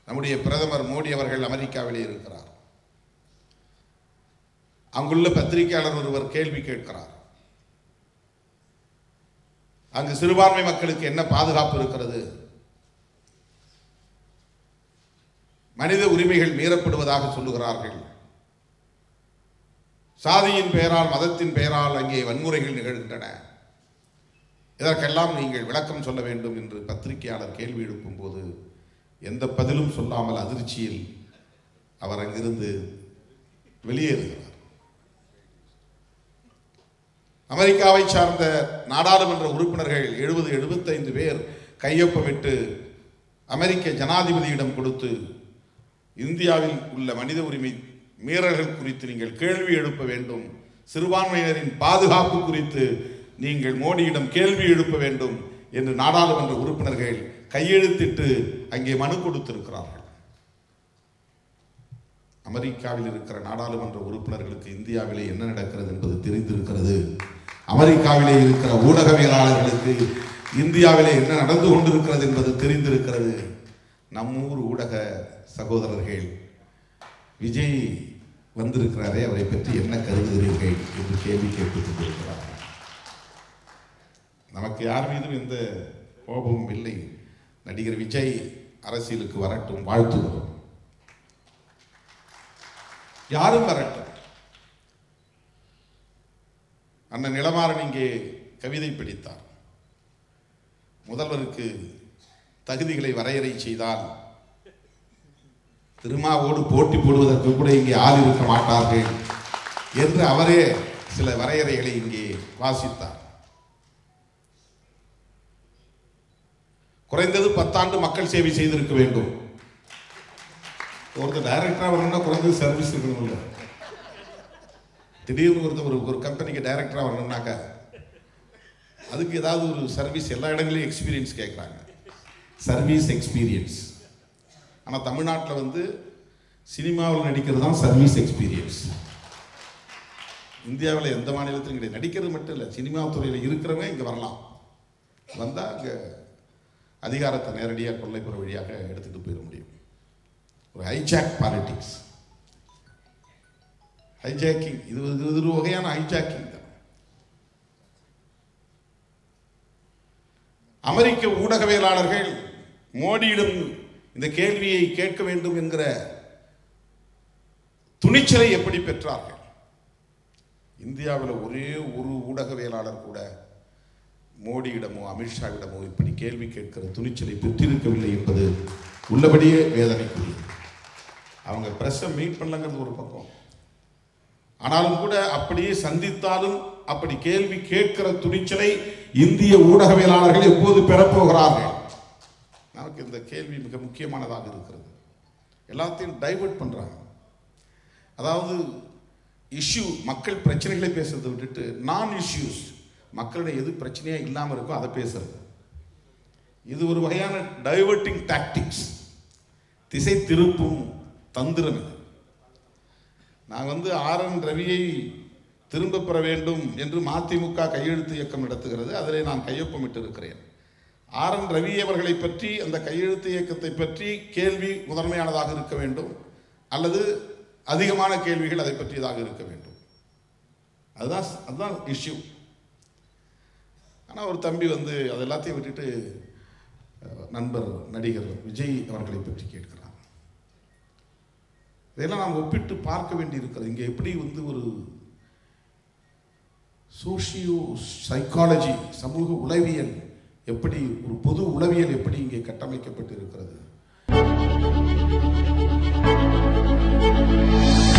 நம்முடைய பிரதமர் மோடி அவர்கள் அமெரிக்காவிலே இருக்கிறார் அங்குள்ள பத்திரிகையாளர் ஒருவர் கேள்வி கேட்கிறார் அங்கு சிறுபான்மை மக்களுக்கு என்ன பாதுகாப்பு இருக்கிறது மனித உரிமைகள் மீறப்படுவதாக சொல்லுகிறார்கள் சாதியின் பெயரால் மதத்தின் பெயரால் அங்கே வன்முறைகள் நிகழ்கின்றன இதற்கெல்லாம் நீங்கள் விளக்கம் சொல்ல வேண்டும் என்று பத்திரிகையாளர் கேள்வி எழுப்பும்போது எந்த பதிலும் சொல்லாமல் அதிர்ச்சியில் அவர் அங்கிருந்து வெளியேறுகிறார் அமெரிக்காவை சார்ந்த நாடாளுமன்ற உறுப்பினர்கள் எழுபது எழுபத்தைந்து பேர் கையொப்பமிட்டு அமெரிக்க ஜனாதிபதியிடம் கொடுத்து இந்தியாவில் உள்ள மனித உரிமை மீறல்கள் குறித்து நீங்கள் கேள்வி எழுப்ப வேண்டும் சிறுபான்மையினரின் பாதுகாப்பு குறித்து நீங்கள் மோடியிடம் கேள்வி எழுப்ப வேண்டும் என்று நாடாளுமன்ற உறுப்பினர்கள் கையெழுத்திட்டு அங்கே மனு கொடுத்திருக்கிறார்கள் அமெரிக்காவில் இருக்கிற நாடாளுமன்ற உறுப்பினர்களுக்கு இந்தியாவிலே என்ன நடக்கிறது என்பது தெரிந்திருக்கிறது அமெரிக்காவிலே இருக்கிற ஊடகவியலாளர்களுக்கு இந்தியாவிலே என்ன நடந்து கொண்டிருக்கிறது என்பது தெரிந்திருக்கிறது நம்மூர் ஊடக சகோதரர்கள் விஜய் வந்திருக்கிறாரே அவரை பற்றி என்ன கருதுகிறீர்கள் என்று கேள்வி கேட்டுக் கொண்டிருக்கிறார்கள் நமக்கு யார் மீதும் எந்த கோபமும் இல்லை நடிகர் விஜய் அரசியலுக்கு வரட்டும் வாழ்த்துகிறோம் யாரும் வரட்டும் அண்ணன் நிலமாறன் இங்கே கவிதை பிடித்தார் முதல்வருக்கு தகுதிகளை வரையறை செய்தால் திருமாவோடு போட்டி போடுவதற்கு கூட இங்கே ஆள் இருக்க மாட்டார்கள் என்று அவரே சில வரையறைகளை இங்கே வாசித்தார் குறைந்தது பத்தாண்டு மக்கள் சேவை செய்திருக்க வேண்டும் ஒருத்தர் டைரக்டராக வரணும்னா குறைந்தது சர்வீஸ் இருக்கணும்ல திடீர்னு ஒருத்தர் ஒரு ஒரு கம்பெனிக்கு டைரக்டராக வரணும்னாக்கா அதுக்கு ஏதாவது ஒரு சர்வீஸ் எல்லா இடங்களையும் எக்ஸ்பீரியன்ஸ் கேட்குறாங்க சர்வீஸ் எக்ஸ்பீரியன்ஸ் ஆனால் தமிழ்நாட்டில் வந்து சினிமாவில் நடிக்கிறது தான் சர்வீஸ் எக்ஸ்பீரியன்ஸ் இந்தியாவில் எந்த மாநிலத்திலும் கிடையாது நடிக்கிறது மட்டும் இல்லை சினிமா துறையில் இருக்கிறவங்க இங்கே வரலாம் வந்தால் அங்கே அதிகாரத்தை நேரடியாக கொள்ளைப்புற வழியாக எடுத்துகிட்டு போயிட முடியும் ஒரு ஹைஜாக் பாலிடிக்ஸ் ஹைஜாக்கிங் இது ஒரு- இது ஒரு வகையான ஹைஜாக்கிங் தான் அமெரிக்க ஊடகவியலாளர்கள் மோடியிடம் இந்த கேள்வியை கேட்க வேண்டும் என்கிற துணிச்சலை எப்படி பெற்றார்கள் இந்தியாவில் ஒரே ஒரு ஊடகவியலாளர் கூட மோடியிடமோ அமித்ஷாவிடமோ இப்படி கேள்வி கேட்கிற துணிச்சலை பெற்றிருக்கவில்லை என்பது உள்ளபடியே வேதனைக்குரியது அவங்க பிரஸ்ஸை மீட் பண்ணலங்கிறது ஒரு பக்கம் ஆனாலும் கூட அப்படியே சந்தித்தாலும் அப்படி கேள்வி கேட்கிற துணிச்சலை இந்திய ஊடகவியலாளர்கள் எப்போது பெறப்போகிறார்கள் நமக்கு இந்த கேள்வி மிக முக்கியமானதாக இருக்கிறது எல்லாத்தையும் டைவர்ட் பண்றாங்க அதாவது இஷ்யூ மக்கள் பிரச்சனைகளை பேசுறதை விட்டுட்டு நான் இஷ்யூஸ் மக்களுடைய எது பிரச்சனையா இல்லாமல் இருக்கோ அதை பேசுறது இது ஒரு வகையான டைவர்ட்டிங் டாக்டிக்ஸ் திசை திருப்பும் தந்திரம் இது நான் வந்து ஆர் என் ரவியை திரும்ப பெற வேண்டும் என்று மதிமுக கையெழுத்து இயக்கம் நடத்துகிறது அதிலே நான் கையொப்பமிட்டு இருக்கிறேன் ஆர் என் ரவி அவர்களை பற்றி அந்த கையெழுத்து இயக்கத்தை பற்றி கேள்வி முதன்மையானதாக இருக்க வேண்டும் அல்லது அதிகமான கேள்விகள் அதை பற்றியதாக இருக்க வேண்டும் அதுதான் அதுதான் இஷ்யூ ஆனால் ஒரு தம்பி வந்து அது எல்லாத்தையும் விட்டுட்டு அஹ், நண்பர் நடிகர் விஜய் அவர்களை பற்றி கேட்கிறார் இதெல்லாம் நாம் ஒப்பிட்டு பார்க்க வேண்டி இருக்கிறது இங்கே எப்படி வந்து ஒரு சோஷியோ சைக்காலஜி சமூக உளவியல் எப்படி ஒரு பொது உளவியல் எப்படி இங்கே கட்டமைக்கப்பட்டு இருக்கிறது